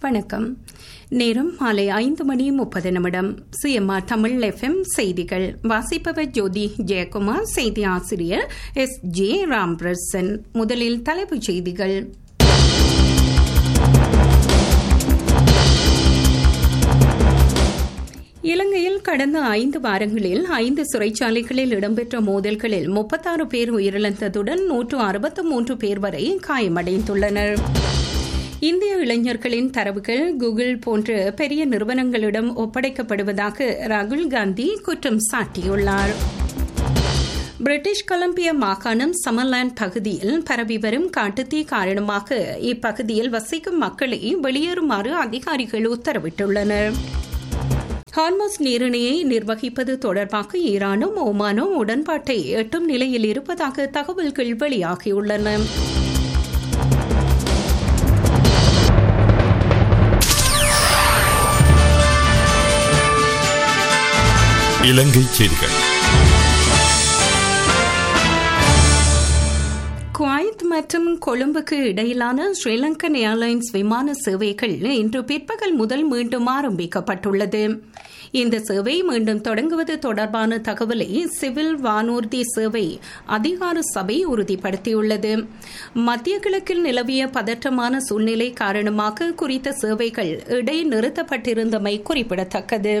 வணக்கம் நேரம் மாலை ஐந்து மணி முப்பது நிமிடம் சிஎம்ஆர் தமிழ் எஃப்எம் செய்திகள் வாசிப்பவர் ஜோதி ஜெயக்குமார் செய்தி ஆசிரியர் எஸ் ஜே ராம்பிரசன் முதலில் தலைப்புச் செய்திகள் இலங்கையில் கடந்த ஐந்து வாரங்களில் ஐந்து சிறைச்சாலைகளில் இடம்பெற்ற மோதல்களில் முப்பத்தாறு பேர் உயிரிழந்ததுடன் நூற்று அறுபத்து மூன்று பேர் வரை காயமடைந்துள்ளனர் இந்திய இளைஞர்களின் தரவுகள் கூகுள் போன்ற பெரிய நிறுவனங்களிடம் ஒப்படைக்கப்படுவதாக ராகுல் காந்தி குற்றம் சாட்டியுள்ளார் பிரிட்டிஷ் கொலம்பியா மாகாணம் சமர்லாண்ட் பகுதியில் பரவி வரும் காட்டுத்தீ காரணமாக இப்பகுதியில் வசிக்கும் மக்களை வெளியேறுமாறு அதிகாரிகள் உத்தரவிட்டுள்ளனர் ஹார்மோஸ் நீரிணையை நிர்வகிப்பது தொடர்பாக ஈரானும் ஓமானும் உடன்பாட்டை எட்டும் நிலையில் இருப்பதாக தகவல்கள் வெளியாகியுள்ளன இலங்கை செய்திகள் குவைத் மற்றும் கொழும்புக்கு இடையிலான ஸ்ரீலங்கன் ஏர்லைன்ஸ் விமான சேவைகள் இன்று பிற்பகல் முதல் மீண்டும் ஆரம்பிக்கப்பட்டுள்ளது இந்த சேவை மீண்டும் தொடங்குவது தொடர்பான தகவலை சிவில் வானூர்தி சேவை அதிகார சபை உறுதிப்படுத்தியுள்ளது மத்திய கிழக்கில் நிலவிய பதற்றமான சூழ்நிலை காரணமாக குறித்த சேவைகள் இடைநிறுத்தப்பட்டிருந்தமை குறிப்பிடத்தக்கது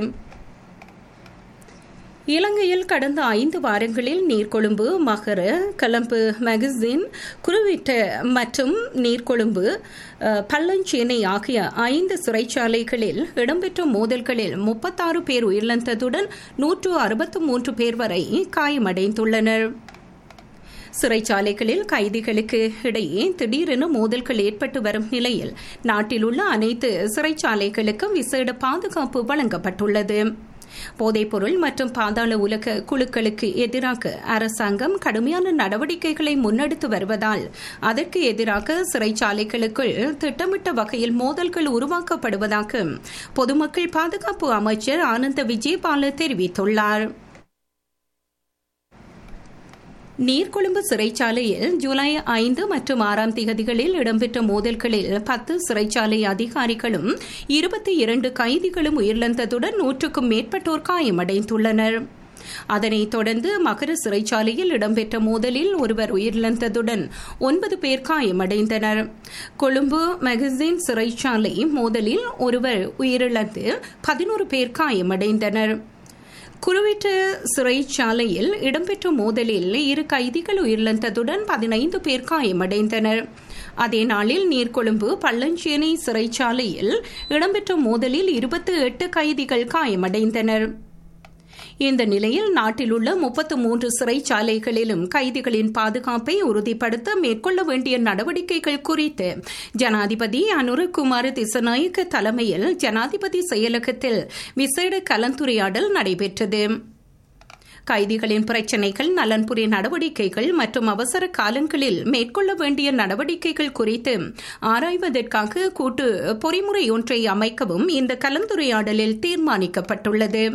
இலங்கையில் கடந்த ஐந்து வாரங்களில் நீர்கொழும்பு மகர கலம்பு மகசின் குருவிட்ட மற்றும் நீர்கொழும்பு பள்ளஞ்சேனை ஆகிய ஐந்து சிறைச்சாலைகளில் இடம்பெற்ற மோதல்களில் முப்பத்தாறு பேர் உயிரிழந்ததுடன் நூற்று அறுபத்து மூன்று பேர் வரை காயமடைந்துள்ளனர் சிறைச்சாலைகளில் கைதிகளுக்கு இடையே திடீரென மோதல்கள் ஏற்பட்டு வரும் நிலையில் நாட்டில் உள்ள அனைத்து சிறைச்சாலைகளுக்கும் விசேட பாதுகாப்பு வழங்கப்பட்டுள்ளது போதைப்பொருள் மற்றும் பாதாள உலக குழுக்களுக்கு எதிராக அரசாங்கம் கடுமையான நடவடிக்கைகளை முன்னெடுத்து வருவதால் அதற்கு எதிராக சிறைச்சாலைகளுக்குள் திட்டமிட்ட வகையில் மோதல்கள் உருவாக்கப்படுவதாக பொதுமக்கள் பாதுகாப்பு அமைச்சர் ஆனந்த விஜயபால தெரிவித்துள்ளார் நீர்கொழும்பு சிறைச்சாலையில் ஜூலை ஐந்து மற்றும் ஆறாம் திகதிகளில் இடம்பெற்ற மோதல்களில் பத்து சிறைச்சாலை அதிகாரிகளும் இருபத்தி இரண்டு கைதிகளும் உயிரிழந்ததுடன் நூற்றுக்கும் மேற்பட்டோர் காயமடைந்துள்ளனர் அதனைத் தொடர்ந்து மகர சிறைச்சாலையில் இடம்பெற்ற மோதலில் ஒருவர் உயிரிழந்ததுடன் ஒன்பது பேர் காயமடைந்தனர் கொழும்பு மெகசின் சிறைச்சாலை மோதலில் ஒருவர் உயிரிழந்து பதினோரு பேர் காயமடைந்தனர் குருவிட்டு சிறைச்சாலையில் இடம்பெற்ற மோதலில் இரு கைதிகள் உயிரிழந்ததுடன் பதினைந்து பேர் காயமடைந்தனர் அதே நாளில் நீர்கொழும்பு பள்ளஞ்சேனை சிறைச்சாலையில் இடம்பெற்ற மோதலில் இருபத்தி எட்டு கைதிகள் காயமடைந்தனர் இந்த நிலையில் நாட்டில் உள்ள முப்பத்து மூன்று சிறைச்சாலைகளிலும் கைதிகளின் பாதுகாப்பை உறுதிப்படுத்த மேற்கொள்ள வேண்டிய நடவடிக்கைகள் குறித்து ஜனாதிபதி அனுரகுமார் திசநாயக்க தலைமையில் ஜனாதிபதி செயலகத்தில் விசேட கலந்துரையாடல் நடைபெற்றது கைதிகளின் பிரச்சினைகள் நலன்புரி நடவடிக்கைகள் மற்றும் அவசர காலங்களில் மேற்கொள்ள வேண்டிய நடவடிக்கைகள் குறித்து ஆராய்வதற்காக கூட்டு பொறிமுறை ஒன்றை அமைக்கவும் இந்த கலந்துரையாடலில் தீர்மானிக்கப்பட்டுள்ளது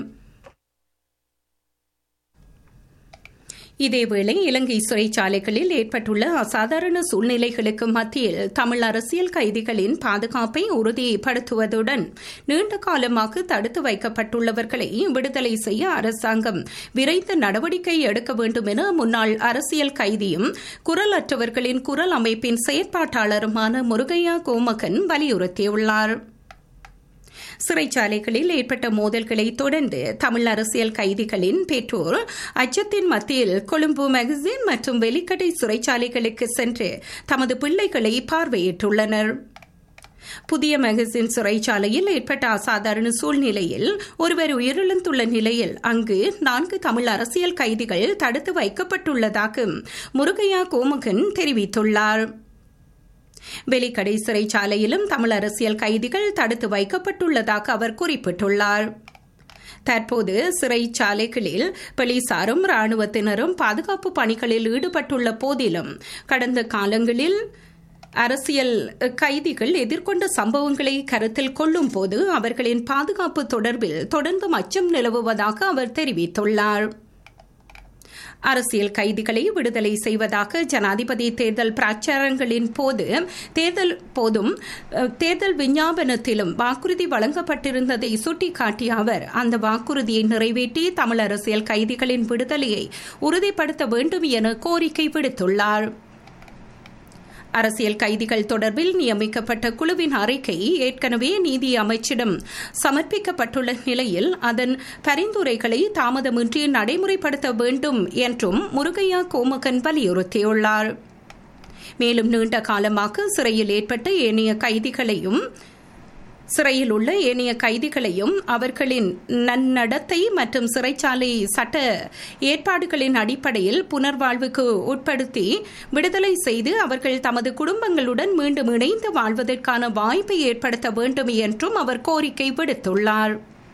இதேவேளை இலங்கை சிறைச்சாலைகளில் ஏற்பட்டுள்ள அசாதாரண சூழ்நிலைகளுக்கு மத்தியில் தமிழ் அரசியல் கைதிகளின் பாதுகாப்பை உறுதிப்படுத்துவதுடன் நீண்ட காலமாக தடுத்து வைக்கப்பட்டுள்ளவர்களை விடுதலை செய்ய அரசாங்கம் விரைந்து நடவடிக்கை எடுக்க வேண்டும் என முன்னாள் அரசியல் கைதியும் குரலற்றவர்களின் குரல் அமைப்பின் செயற்பாட்டாளருமான முருகையா கோமகன் வலியுறுத்தியுள்ளார் சிறைச்சாலைகளில் ஏற்பட்ட மோதல்களை தொடர்ந்து தமிழ் அரசியல் கைதிகளின் பெற்றோர் அச்சத்தின் மத்தியில் கொழும்பு மெகசின் மற்றும் வெலிக்கடை சிறைச்சாலைகளுக்கு சென்று தமது பிள்ளைகளை பார்வையிட்டுள்ளனர் புதிய மெகசின் சிறைச்சாலையில் ஏற்பட்ட அசாதாரண சூழ்நிலையில் ஒருவர் உயிரிழந்துள்ள நிலையில் அங்கு நான்கு தமிழ் அரசியல் கைதிகள் தடுத்து வைக்கப்பட்டுள்ளதாக முருகையா கோமகன் தெரிவித்துள்ளார் வெலிக்கடை சிறைச்சாலையிலும் தமிழ் அரசியல் கைதிகள் தடுத்து வைக்கப்பட்டுள்ளதாக அவர் குறிப்பிட்டுள்ளார் தற்போது சிறைச்சாலைகளில் போலீசாரும் ராணுவத்தினரும் பாதுகாப்பு பணிகளில் ஈடுபட்டுள்ள போதிலும் கடந்த காலங்களில் அரசியல் கைதிகள் எதிர்கொண்ட சம்பவங்களை கருத்தில் கொள்ளும் போது அவர்களின் பாதுகாப்பு தொடர்பில் தொடர்ந்து அச்சம் நிலவுவதாக அவர் தெரிவித்துள்ளார் அரசியல் கைதிகளை விடுதலை செய்வதாக ஜனாதிபதி தேர்தல் பிரச்சாரங்களின் போது தேர்தல் போதும் தேர்தல் விஞ்ஞாபனத்திலும் வாக்குறுதி வழங்கப்பட்டிருந்ததை சுட்டிக்காட்டிய அவர் அந்த வாக்குறுதியை நிறைவேற்றி தமிழ் அரசியல் கைதிகளின் விடுதலையை உறுதிப்படுத்த வேண்டும் என கோரிக்கை விடுத்துள்ளார் அரசியல் கைதிகள் தொடர்பில் நியமிக்கப்பட்ட குழுவின் அறிக்கை ஏற்கனவே நீதி அமைச்சிடம் சமர்ப்பிக்கப்பட்டுள்ள நிலையில் அதன் பரிந்துரைகளை தாமதமின்றி நடைமுறைப்படுத்த வேண்டும் என்றும் முருகையா கோமுகன் வலியுறுத்தியுள்ளார் மேலும் நீண்ட காலமாக சிறையில் ஏற்பட்ட ஏனைய கைதிகளையும் சிறையில் உள்ள ஏனைய கைதிகளையும் அவர்களின் நன்னடத்தை மற்றும் சிறைச்சாலை சட்ட ஏற்பாடுகளின் அடிப்படையில் புனர்வாழ்வுக்கு உட்படுத்தி விடுதலை செய்து அவர்கள் தமது குடும்பங்களுடன் மீண்டும் இணைந்து வாழ்வதற்கான வாய்ப்பை ஏற்படுத்த வேண்டும் என்றும் அவர் கோரிக்கை விடுத்துள்ளார்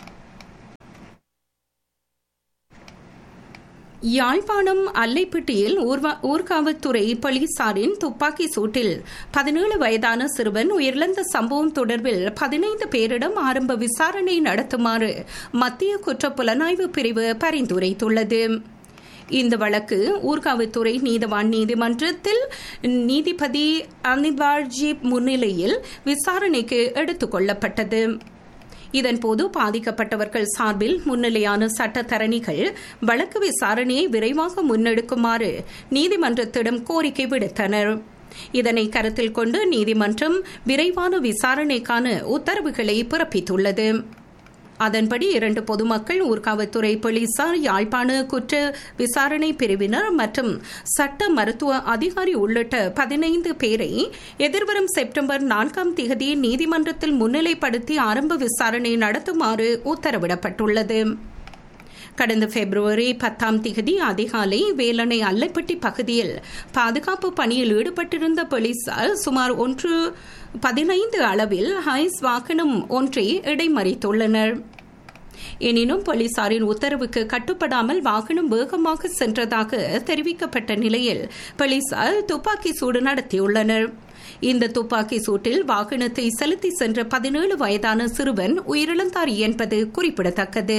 யாழ்ப்பாணம் அல்லைப்பட்டியில் ஊர்காவல்துறை போலீசாரின் துப்பாக்கி சூட்டில் பதினேழு வயதான சிறுவன் உயிரிழந்த சம்பவம் தொடர்பில் பதினைந்து பேரிடம் ஆரம்ப விசாரணை நடத்துமாறு மத்திய குற்ற புலனாய்வு பிரிவு பரிந்துரைத்துள்ளது இந்த வழக்கு ஊர்காவல்துறை நீதவான் நீதிமன்றத்தில் நீதிபதி அனிவார்ஜி முன்னிலையில் விசாரணைக்கு எடுத்துக் கொள்ளப்பட்டது இதன்போது பாதிக்கப்பட்டவர்கள் சார்பில் முன்னிலையான சட்டத்தரணிகள் வழக்கு விசாரணையை விரைவாக முன்னெடுக்குமாறு நீதிமன்றத்திடம் கோரிக்கை விடுத்தனர் இதனை கருத்தில் கொண்டு நீதிமன்றம் விரைவான விசாரணைக்கான உத்தரவுகளை பிறப்பித்துள்ளது அதன்படி இரண்டு பொதுமக்கள் ஊர்காவல்துறை போலீசார் யாழ்ப்பாண குற்ற விசாரணை பிரிவினர் மற்றும் சட்ட மருத்துவ அதிகாரி உள்ளிட்ட பதினைந்து பேரை எதிர்வரும் செப்டம்பர் நான்காம் தேதி நீதிமன்றத்தில் முன்னிலைப்படுத்தி ஆரம்ப விசாரணை நடத்துமாறு உத்தரவிடப்பட்டுள்ளது கடந்த பிப்ரவரி பத்தாம் திகதி அதிகாலை வேலனை அல்லப்பட்டி பகுதியில் பாதுகாப்பு பணியில் ஈடுபட்டிருந்த போலீசார் சுமார் ஒன்று பதினைந்து அளவில் ஹைஸ் வாகனம் ஒன்றை இடைமறித்துள்ளனர் எனினும் போலீசாரின் உத்தரவுக்கு கட்டுப்படாமல் வாகனம் வேகமாக சென்றதாக தெரிவிக்கப்பட்ட நிலையில் போலீசார் துப்பாக்கி சூடு நடத்தியுள்ளனர் இந்த துப்பாக்கி சூட்டில் வாகனத்தை செலுத்தி சென்ற பதினேழு வயதான சிறுவன் உயிரிழந்தார் என்பது குறிப்பிடத்தக்கது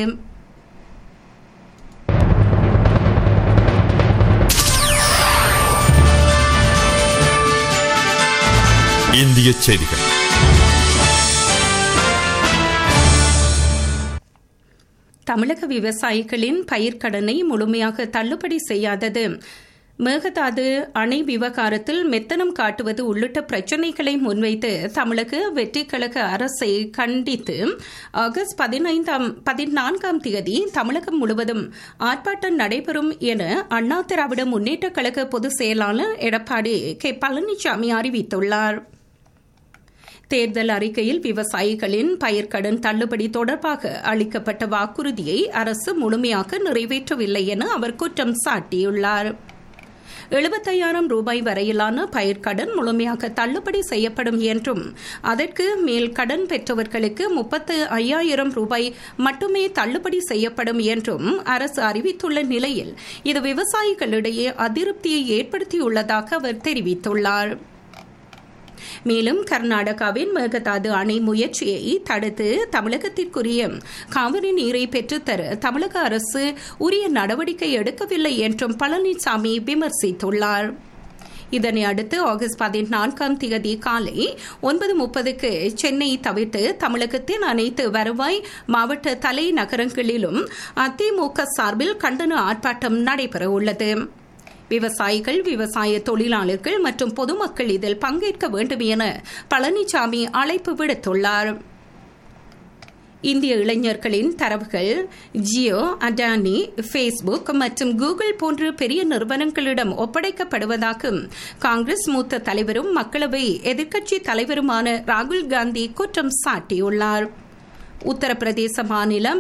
இந்திய செய்திகள் தமிழக விவசாயிகளின் பயிர்க்கடனை முழுமையாக தள்ளுபடி செய்யாதது மேகதாது அணை விவகாரத்தில் மெத்தனம் காட்டுவது உள்ளிட்ட பிரச்சினைகளை முன்வைத்து தமிழக வெற்றிக்கழக அரசை கண்டித்து ஆகஸ்ட் பதினைந்தாம் பதினான்காம் தேதி தமிழகம் முழுவதும் ஆர்ப்பாட்டம் நடைபெறும் என அண்ணா திராவிட முன்னேற்ற கழக பொதுச் செயலாளர் எடப்பாடி கே பழனிசாமி அறிவித்துள்ளார் தேர்தல் அறிக்கையில் விவசாயிகளின் பயிர்க்கடன் தள்ளுபடி தொடர்பாக அளிக்கப்பட்ட வாக்குறுதியை அரசு முழுமையாக நிறைவேற்றவில்லை என அவர் குற்றம் சாட்டியுள்ளார் எழுபத்தையாயிரம் ரூபாய் வரையிலான பயிர்க்கடன் முழுமையாக தள்ளுபடி செய்யப்படும் என்றும் அதற்கு மேல் கடன் பெற்றவர்களுக்கு முப்பத்து ஐயாயிரம் ரூபாய் மட்டுமே தள்ளுபடி செய்யப்படும் என்றும் அரசு அறிவித்துள்ள நிலையில் இது விவசாயிகளிடையே அதிருப்தியை ஏற்படுத்தியுள்ளதாக அவர் தெரிவித்துள்ளார் மேலும் கர்நாடகாவின் மேகதாது அணை முயற்சியை தடுத்து தமிழகத்திற்குரிய காவிரி நீரை பெற்றுத்தர தமிழக அரசு உரிய நடவடிக்கை எடுக்கவில்லை என்றும் பழனிசாமி விமர்சித்துள்ளார் இதனை அடுத்து ஆகஸ்ட் பதினான்காம் தேதி காலை ஒன்பது முப்பதுக்கு சென்னை தவிர்த்து தமிழகத்தின் அனைத்து வருவாய் மாவட்ட தலைநகரங்களிலும் அதிமுக சார்பில் கண்டன ஆர்ப்பாட்டம் நடைபெறவுள்ளது விவசாயிகள் விவசாய தொழிலாளர்கள் மற்றும் பொதுமக்கள் இதில் பங்கேற்க வேண்டும் என பழனிசாமி அழைப்பு விடுத்துள்ளார் இந்திய இளைஞர்களின் தரவுகள் ஜியோ அடானி ஃபேஸ்புக் மற்றும் கூகுள் போன்ற பெரிய நிறுவனங்களிடம் ஒப்படைக்கப்படுவதாக காங்கிரஸ் மூத்த தலைவரும் மக்களவை எதிர்க்கட்சி தலைவருமான ராகுல் காந்தி குற்றம் சாட்டியுள்ளார் உத்தரப்பிரதேச மாநிலம்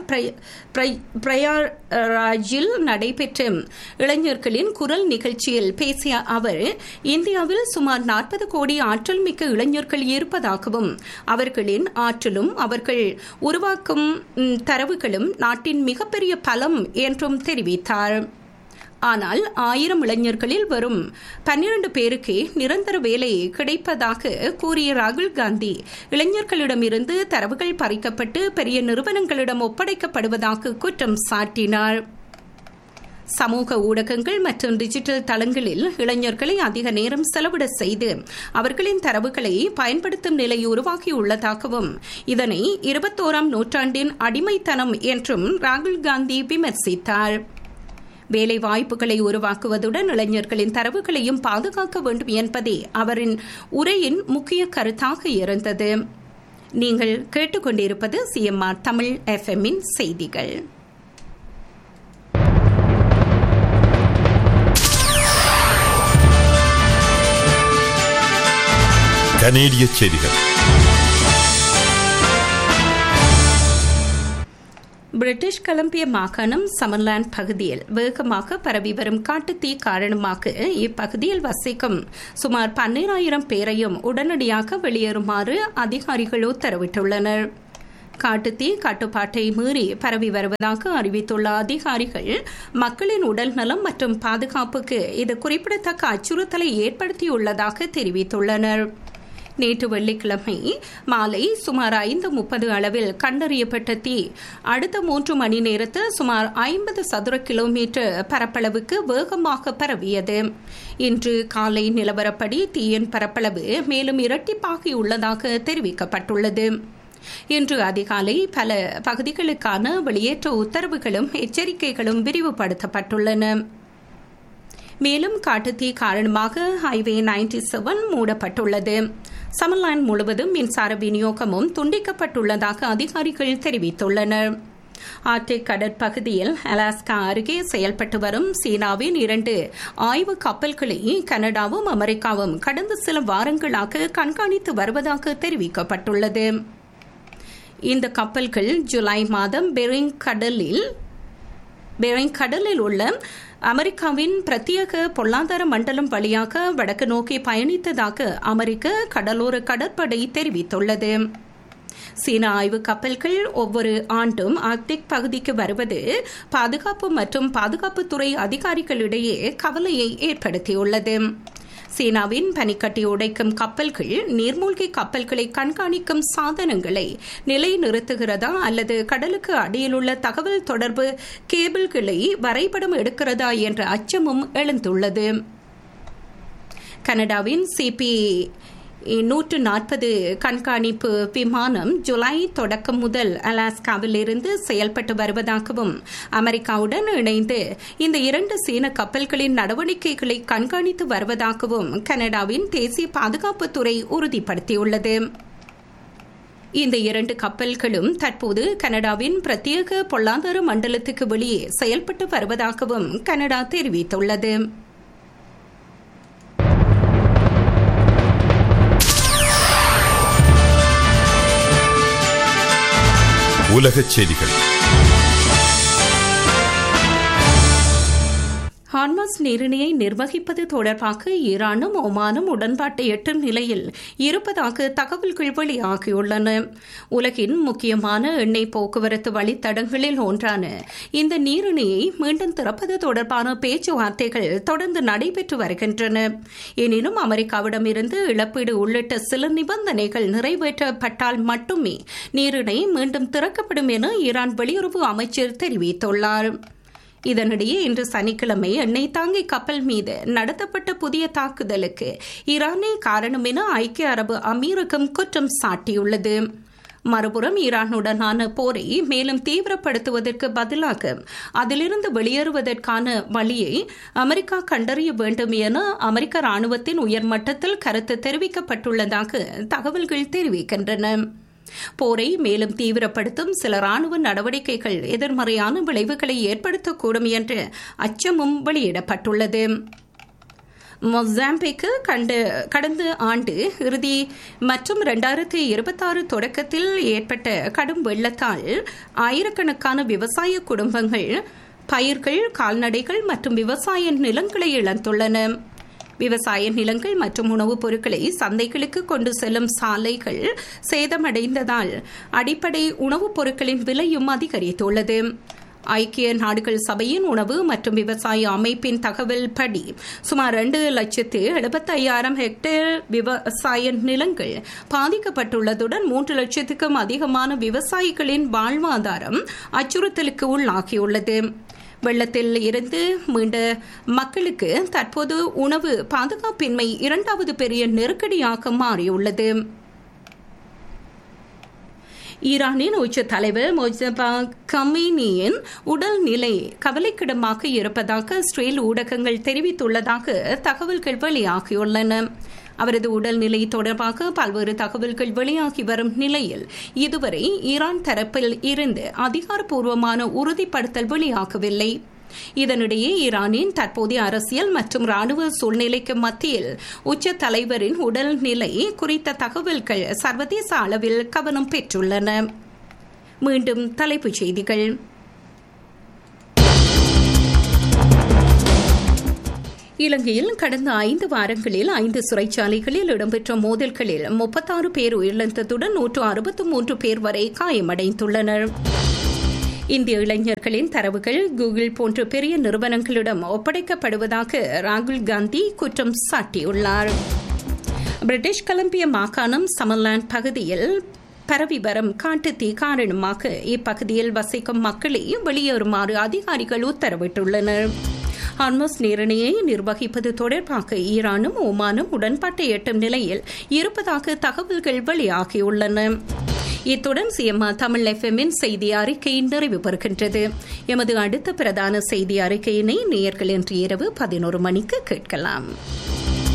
பிரயாராஜில் நடைபெற்ற இளைஞர்களின் குரல் நிகழ்ச்சியில் பேசிய அவர் இந்தியாவில் சுமார் நாற்பது கோடி ஆற்றல் மிக்க இளைஞர்கள் இருப்பதாகவும் அவர்களின் ஆற்றலும் அவர்கள் உருவாக்கும் தரவுகளும் நாட்டின் மிகப்பெரிய பலம் என்றும் தெரிவித்தார் ஆனால் ஆயிரம் இளைஞர்களில் வரும் பன்னிரண்டு பேருக்கே நிரந்தர வேலை கிடைப்பதாக கூறிய ராகுல் காந்தி இளைஞர்களிடமிருந்து தரவுகள் பறிக்கப்பட்டு பெரிய நிறுவனங்களிடம் ஒப்படைக்கப்படுவதாக குற்றம் சாட்டினார் சமூக ஊடகங்கள் மற்றும் டிஜிட்டல் தளங்களில் இளைஞர்களை அதிக நேரம் செலவிட செய்து அவர்களின் தரவுகளை பயன்படுத்தும் நிலை உருவாகியுள்ளதாகவும் இதனை இருபத்தோராம் நூற்றாண்டின் அடிமைத்தனம் என்றும் ராகுல் காந்தி விமர்சித்தார் வேலை வாய்ப்புகளை உருவாக்குவதுடன் இளைஞர்களின் தரவுகளையும் பாதுகாக்க வேண்டும் என்பதே அவரின் உரையின் முக்கிய கருத்தாக இருந்தது நீங்கள் கேட்டுக்கொண்டிருப்பது சிஎம்ஆர் தமிழ் எஃப்எம்மின் செய்திகள் கனேடிய செய்திகள் பிரிட்டிஷ் கொலம்பிய மாகாணம் சமர்லாந்து பகுதியில் வேகமாக பரவி வரும் காட்டுத்தீ காரணமாக இப்பகுதியில் வசிக்கும் சுமார் பன்னிராயிரம் பேரையும் உடனடியாக வெளியேறுமாறு அதிகாரிகள் உத்தரவிட்டுள்ளனர் காட்டுத்தீ கட்டுப்பாட்டை மீறி பரவி வருவதாக அறிவித்துள்ள அதிகாரிகள் மக்களின் உடல் நலம் மற்றும் பாதுகாப்புக்கு இது குறிப்பிடத்தக்க அச்சுறுத்தலை ஏற்படுத்தியுள்ளதாக தெரிவித்துள்ளனர் நேற்று வெள்ளிக்கிழமை மாலை சுமார் ஐந்து முப்பது அளவில் கண்டறியப்பட்ட தீ அடுத்த மூன்று மணி நேரத்தில் சுமார் ஐம்பது சதுர கிலோமீட்டர் பரப்பளவுக்கு வேகமாக பரவியது இன்று காலை நிலவரப்படி தீயின் பரப்பளவு மேலும் இரட்டிப்பாகியுள்ளதாக தெரிவிக்கப்பட்டுள்ளது இன்று அதிகாலை பல பகுதிகளுக்கான வெளியேற்ற உத்தரவுகளும் எச்சரிக்கைகளும் விரிவுபடுத்தப்பட்டுள்ளன மேலும் காட்டுத்தீ காரணமாக ஹைவே நைன்டி செவன் மூடப்பட்டுள்ளது சமர்லாந்து முழுவதும் மின்சார விநியோகமும் துண்டிக்கப்பட்டுள்ளதாக அதிகாரிகள் தெரிவித்துள்ளனர் ஆர்டிக் கடற்பகுதியில் அலாஸ்கா அருகே செயல்பட்டு வரும் சீனாவின் இரண்டு ஆய்வு கப்பல்களை கனடாவும் அமெரிக்காவும் கடந்த சில வாரங்களாக கண்காணித்து வருவதாக தெரிவிக்கப்பட்டுள்ளது இந்த கப்பல்கள் ஜூலை மாதம் பெரிங் கடலில் பெரிங் கடலில் உள்ள அமெரிக்காவின் பிரத்யேக பொருளாதார மண்டலம் வழியாக வடக்கு நோக்கி பயணித்ததாக அமெரிக்க கடலோர கடற்படை தெரிவித்துள்ளது சீன ஆய்வு கப்பல்கள் ஒவ்வொரு ஆண்டும் ஆர்க்டிக் பகுதிக்கு வருவது பாதுகாப்பு மற்றும் பாதுகாப்புத்துறை அதிகாரிகளிடையே கவலையை ஏற்படுத்தியுள்ளது சீனாவின் பனிக்கட்டி உடைக்கும் கப்பல்கள் நீர்மூழ்கி கப்பல்களை கண்காணிக்கும் சாதனங்களை நிலைநிறுத்துகிறதா அல்லது கடலுக்கு அடியிலுள்ள தகவல் தொடர்பு கேபிள்களை வரைபடம் எடுக்கிறதா என்ற அச்சமும் எழுந்துள்ளது கனடாவின் சிபி நூற்று நாற்பது கண்காணிப்பு விமானம் ஜூலை தொடக்கம் முதல் அலாஸ்காவில் இருந்து செயல்பட்டு வருவதாகவும் அமெரிக்காவுடன் இணைந்து இந்த இரண்டு சீன கப்பல்களின் நடவடிக்கைகளை கண்காணித்து வருவதாகவும் கனடாவின் தேசிய பாதுகாப்புத்துறை உறுதிப்படுத்தியுள்ளது இந்த இரண்டு கப்பல்களும் தற்போது கனடாவின் பிரத்யேக பொருளாதார மண்டலத்துக்கு வெளியே செயல்பட்டு வருவதாகவும் கனடா தெரிவித்துள்ளது உலகச் செய்திகள் ஹார்மஸ் நீரிணையை நிர்வகிப்பது தொடர்பாக ஈரானும் ஒமானும் உடன்பாட்டை எட்டும் நிலையில் இருப்பதாக தகவல்கள் வெளியாகியுள்ளன உலகின் முக்கியமான எண்ணெய் போக்குவரத்து வழித்தடங்களில் ஒன்றான இந்த நீரிணையை மீண்டும் திறப்பது தொடர்பான பேச்சுவார்த்தைகள் தொடர்ந்து நடைபெற்று வருகின்றன எனினும் அமெரிக்காவிடமிருந்து இழப்பீடு உள்ளிட்ட சில நிபந்தனைகள் நிறைவேற்றப்பட்டால் மட்டுமே நீரிணை மீண்டும் திறக்கப்படும் என ஈரான் வெளியுறவு அமைச்சர் தெரிவித்துள்ளார் இதனிடையே இன்று சனிக்கிழமை எண்ணெய் தாங்கி கப்பல் மீது நடத்தப்பட்ட புதிய தாக்குதலுக்கு ஈரானே காரணம் என ஐக்கிய அரபு அமீரகம் குற்றம் சாட்டியுள்ளது மறுபுறம் ஈரானுடனான போரை மேலும் தீவிரப்படுத்துவதற்கு பதிலாக அதிலிருந்து வெளியேறுவதற்கான வழியை அமெரிக்கா கண்டறிய வேண்டும் என அமெரிக்க ராணுவத்தின் உயர்மட்டத்தில் கருத்து தெரிவிக்கப்பட்டுள்ளதாக தகவல்கள் தெரிவிக்கின்றன போரை மேலும் தீவிரப்படுத்தும் சில ராணுவ நடவடிக்கைகள் எதிர்மறையான விளைவுகளை ஏற்படுத்தக்கூடும் என்ற அச்சமும் வெளியிடப்பட்டுள்ளது மொசாம்பிக்கு கண்டு கடந்த ஆண்டு இறுதி மற்றும் இரண்டாயிரத்தி இருபத்தாறு தொடக்கத்தில் ஏற்பட்ட கடும் வெள்ளத்தால் ஆயிரக்கணக்கான விவசாய குடும்பங்கள் பயிர்கள் கால்நடைகள் மற்றும் விவசாய நிலங்களை இழந்துள்ளன விவசாய நிலங்கள் மற்றும் உணவுப் பொருட்களை சந்தைகளுக்கு கொண்டு செல்லும் சாலைகள் சேதமடைந்ததால் அடிப்படை உணவுப் பொருட்களின் விலையும் அதிகரித்துள்ளது ஐக்கிய நாடுகள் சபையின் உணவு மற்றும் விவசாய அமைப்பின் தகவல் படி சுமார் இரண்டு லட்சத்து எழுபத்தையாயிரம் ஹெக்டேர் விவசாய நிலங்கள் பாதிக்கப்பட்டுள்ளதுடன் மூன்று லட்சத்துக்கும் அதிகமான விவசாயிகளின் வாழ்வாதாரம் அச்சுறுத்தலுக்கு உள்ளாகியுள்ளது வெள்ளத்தில் இருந்து மீண்ட மக்களுக்கு தற்போது உணவு பாதுகாப்பின்மை இரண்டாவது பெரிய நெருக்கடியாக மாறியுள்ளது ஈரானின் உச்ச தலைவர் மொஜபா கமீனியின் உடல்நிலை கவலைக்கிடமாக இருப்பதாக இஸ்ரேல் ஊடகங்கள் தெரிவித்துள்ளதாக தகவல்கள் வெளியாகியுள்ளன அவரது உடல்நிலை தொடர்பாக பல்வேறு தகவல்கள் வெளியாகி வரும் நிலையில் இதுவரை ஈரான் தரப்பில் இருந்து அதிகாரப்பூர்வமான உறுதிப்படுத்தல் வெளியாகவில்லை இதனிடையே ஈரானின் தற்போதைய அரசியல் மற்றும் ராணுவ சூழ்நிலைக்கு மத்தியில் உச்ச தலைவரின் உடல்நிலை குறித்த தகவல்கள் சர்வதேச அளவில் கவனம் பெற்றுள்ளன மீண்டும் தலைப்புச் செய்திகள் இலங்கையில் கடந்த ஐந்து வாரங்களில் ஐந்து சிறைச்சாலைகளில் இடம்பெற்ற மோதல்களில் முப்பத்தாறு பேர் உயிரிழந்ததுடன் நூற்று அறுபத்து மூன்று பேர் வரை காயமடைந்துள்ளனர் இந்திய இளைஞர்களின் தரவுகள் கூகுள் போன்ற பெரிய நிறுவனங்களிடம் ஒப்படைக்கப்படுவதாக ராகுல் காந்தி குற்றம் சாட்டியுள்ளார் பிரிட்டிஷ் கொலம்பிய மாகாணம் சமர்லாந்து பகுதியில் பரவி வரும் காட்டுத்தீ காரணமாக இப்பகுதியில் வசிக்கும் மக்களை வெளியேறுமாறு அதிகாரிகள் உத்தரவிட்டுள்ளனர் ஹார்மஸ் நீரிணையை நிர்வகிப்பது தொடர்பாக ஈரானும் ஒமானும் உடன்பாட்டை எட்டும் நிலையில் இருப்பதாக தகவல்கள் வெளியாகியுள்ளன இத்துடன் சிஎம்ஆ தமிழ் எஃப்எம்மின் செய்தி அறிக்கை நிறைவு பெறுகின்றது எமது அடுத்த பிரதான செய்தி அறிக்கையினை நேயர்கள் இன்று இரவு பதினோரு மணிக்கு கேட்கலாம்